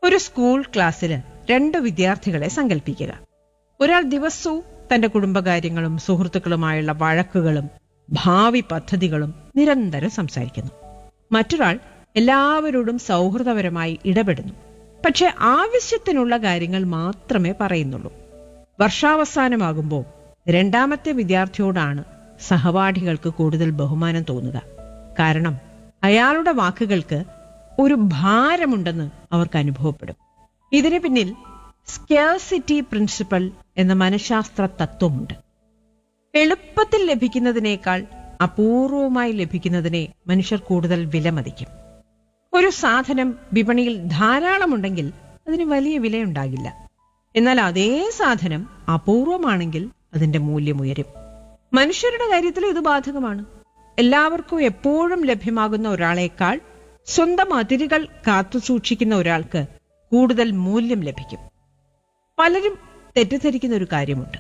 ഒരു സ്കൂൾ ക്ലാസ്സില് രണ്ട് വിദ്യാർത്ഥികളെ സങ്കല്പിക്കുക ഒരാൾ ദിവസവും തന്റെ കുടുംബകാര്യങ്ങളും സുഹൃത്തുക്കളുമായുള്ള വഴക്കുകളും ഭാവി പദ്ധതികളും നിരന്തരം സംസാരിക്കുന്നു മറ്റൊരാൾ എല്ലാവരോടും സൗഹൃദപരമായി ഇടപെടുന്നു പക്ഷെ ആവശ്യത്തിനുള്ള കാര്യങ്ങൾ മാത്രമേ പറയുന്നുള്ളൂ വർഷാവസാനമാകുമ്പോൾ രണ്ടാമത്തെ വിദ്യാർത്ഥിയോടാണ് സഹപാഠികൾക്ക് കൂടുതൽ ബഹുമാനം തോന്നുക കാരണം അയാളുടെ വാക്കുകൾക്ക് ഒരു ഭാരമുണ്ടെന്ന് അവർക്ക് അനുഭവപ്പെടും ഇതിന് പിന്നിൽ സ്കേഴ്സിറ്റി പ്രിൻസിപ്പൽ എന്ന മനഃശാസ്ത്ര തത്വമുണ്ട് എളുപ്പത്തിൽ ലഭിക്കുന്നതിനേക്കാൾ അപൂർവമായി ലഭിക്കുന്നതിനെ മനുഷ്യർ കൂടുതൽ വിലമതിക്കും ഒരു സാധനം വിപണിയിൽ ധാരാളമുണ്ടെങ്കിൽ അതിന് വലിയ വിലയുണ്ടാകില്ല എന്നാൽ അതേ സാധനം അപൂർവമാണെങ്കിൽ അതിന്റെ മൂല്യം ഉയരും മനുഷ്യരുടെ കാര്യത്തിൽ ഇത് ബാധകമാണ് എല്ലാവർക്കും എപ്പോഴും ലഭ്യമാകുന്ന ഒരാളേക്കാൾ സ്വന്തം അതിരുകൾ കാത്തുസൂക്ഷിക്കുന്ന ഒരാൾക്ക് കൂടുതൽ മൂല്യം ലഭിക്കും പലരും തെറ്റിദ്ധരിക്കുന്ന ഒരു കാര്യമുണ്ട്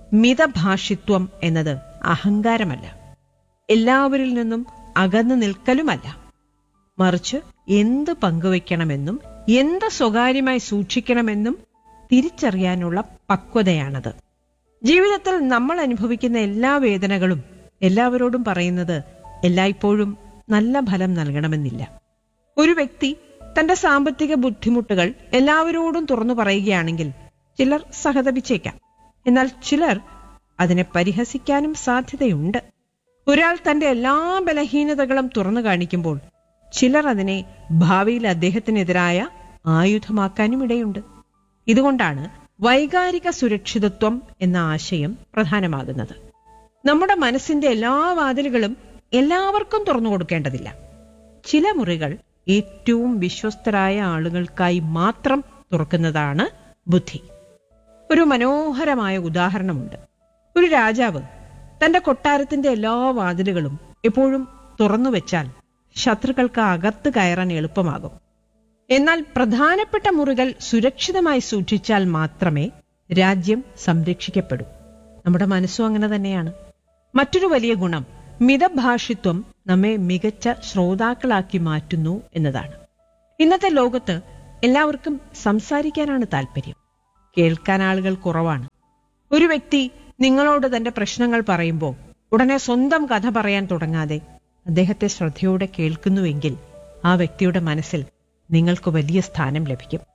മിതഭാഷിത്വം എന്നത് അഹങ്കാരമല്ല എല്ലാവരിൽ നിന്നും അകന്നു നിൽക്കലുമല്ല മറിച്ച് എന്ത് പങ്കുവയ്ക്കണമെന്നും എന്ത് സ്വകാര്യമായി സൂക്ഷിക്കണമെന്നും തിരിച്ചറിയാനുള്ള പക്വതയാണത് ജീവിതത്തിൽ നമ്മൾ അനുഭവിക്കുന്ന എല്ലാ വേദനകളും എല്ലാവരോടും പറയുന്നത് എല്ലായ്പ്പോഴും നല്ല ഫലം നൽകണമെന്നില്ല ഒരു വ്യക്തി തന്റെ സാമ്പത്തിക ബുദ്ധിമുട്ടുകൾ എല്ലാവരോടും തുറന്നു പറയുകയാണെങ്കിൽ ചിലർ സഹതപിച്ചേക്കാം എന്നാൽ ചിലർ അതിനെ പരിഹസിക്കാനും സാധ്യതയുണ്ട് ഒരാൾ തന്റെ എല്ലാ ബലഹീനതകളും തുറന്നു കാണിക്കുമ്പോൾ ചിലർ അതിനെ ഭാവിയിൽ അദ്ദേഹത്തിനെതിരായ ആയുധമാക്കാനും ഇടയുണ്ട് ഇതുകൊണ്ടാണ് വൈകാരിക സുരക്ഷിതത്വം എന്ന ആശയം പ്രധാനമാകുന്നത് നമ്മുടെ മനസ്സിന്റെ എല്ലാ വാതിലുകളും എല്ലാവർക്കും തുറന്നു കൊടുക്കേണ്ടതില്ല ചില മുറികൾ ഏറ്റവും വിശ്വസ്തരായ ആളുകൾക്കായി മാത്രം തുറക്കുന്നതാണ് ബുദ്ധി ഒരു മനോഹരമായ ഉദാഹരണമുണ്ട് ഒരു രാജാവ് തന്റെ കൊട്ടാരത്തിന്റെ എല്ലാ വാതിലുകളും എപ്പോഴും തുറന്നു വെച്ചാൽ ശത്രുക്കൾക്ക് അകത്ത് കയറാൻ എളുപ്പമാകും എന്നാൽ പ്രധാനപ്പെട്ട മുറികൾ സുരക്ഷിതമായി സൂക്ഷിച്ചാൽ മാത്രമേ രാജ്യം സംരക്ഷിക്കപ്പെടൂ നമ്മുടെ മനസ്സും അങ്ങനെ തന്നെയാണ് മറ്റൊരു വലിയ ഗുണം മിതഭാഷിത്വം നമ്മെ മികച്ച ശ്രോതാക്കളാക്കി മാറ്റുന്നു എന്നതാണ് ഇന്നത്തെ ലോകത്ത് എല്ലാവർക്കും സംസാരിക്കാനാണ് താല്പര്യം കേൾക്കാൻ ആളുകൾ കുറവാണ് ഒരു വ്യക്തി നിങ്ങളോട് തന്റെ പ്രശ്നങ്ങൾ പറയുമ്പോൾ ഉടനെ സ്വന്തം കഥ പറയാൻ തുടങ്ങാതെ അദ്ദേഹത്തെ ശ്രദ്ധയോടെ കേൾക്കുന്നുവെങ്കിൽ ആ വ്യക്തിയുടെ മനസ്സിൽ നിങ്ങൾക്ക് വലിയ സ്ഥാനം ലഭിക്കും